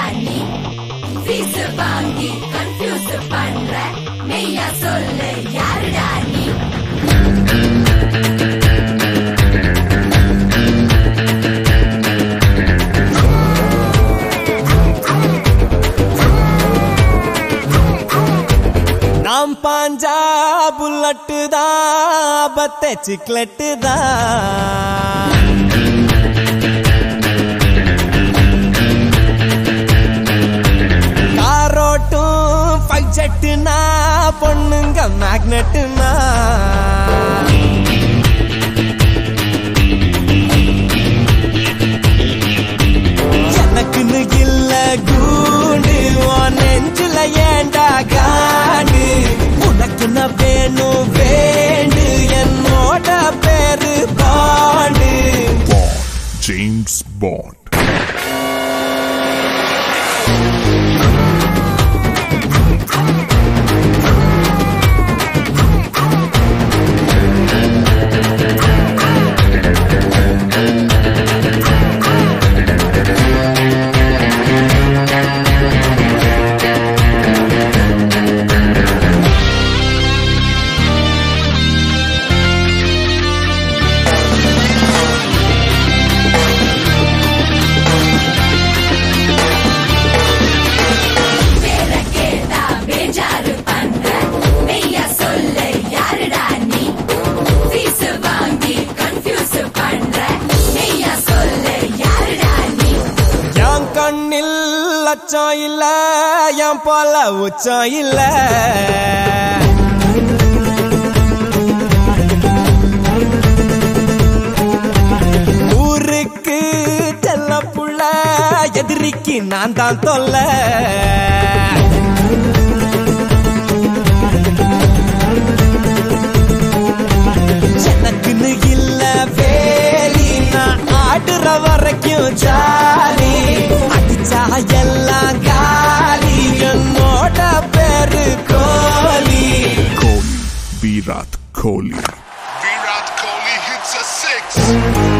நீ ஃபீஸ் வாங்கி கன்ஃபியூஸ் பண்ற மெய்யா சொல்லு யாருடா நீ நாம் பாஞ்சா புல்லட்டு தான் பத்த சிக்லெட்டு தான் காரோட்டும் பைஜெட்டுனா பொண்ணுங்க மேக்னெட்டுனா எனக்குன்னு இல்ல கூண்டு உன் நெஞ்சில ஏண்டா காண்டு உனக்கு நான் வேணும் வேண்டு என்னோட பேரு பாண்டு Bond. James Bond. பேர கேட்டா பேஜாரு பண்ற மெய்யா சொல்லு யாருடா நீ ஃபீஸ் வாங்கி கன்ஃபியூஸ் பண்ற மெய்யா சொல்லு யாருடா நீ என் கண்ணில் லட்சம் இல்ல என் போல உச்சம் இல்ல ஊருக்கு செல்ல புள்ள எதிரிக்கு நான் தான் தொல்ல எனக்குன்னு இல்ல வேலி நான் ஆடுற வரைக்கும் ஜாலி அடிச்சா எல்லாம் காலி என்னோட பேரு கோலி Kohli. Virat Kohli. Virat Kohli hits a six.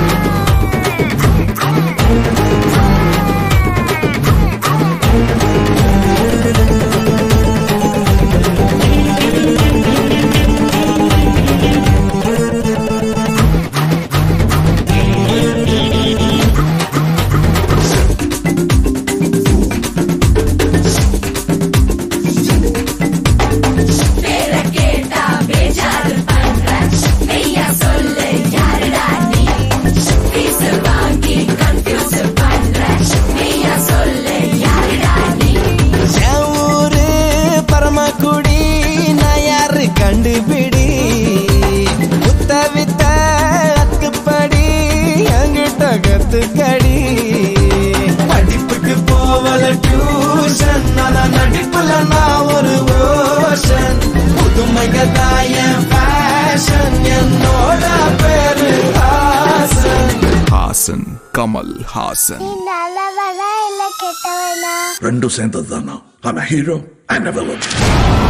பேர கேட்டா பேஜாரு பண்ற மெய்யா சொல்லு யாருடா நீ ஃபீஸ் வாங்கி கன்ஃபியூஸ் பண்ற மெய்யா சொல்லு யாருடா நீ என் ஊரு பரமக்குடி நான் யாரு கண்டுபிடி முத்த வித்த அத்துப்படி என்கிட்ட கத்துக்கடி படிப்புக்கு போவல டியூஷன் நான் நடிப்புல நான் ஒரு ஓஷன் புதுமைகள் தான் என் ஃபேஷன் என்னோட பேரு ஹாசன் Hassan. Kamal Hassan. நீ நல்லவனா இல்ல கெட்டவனா రెండు సేంతదానా ఐఎమ్ హీరో అండ్ విలన్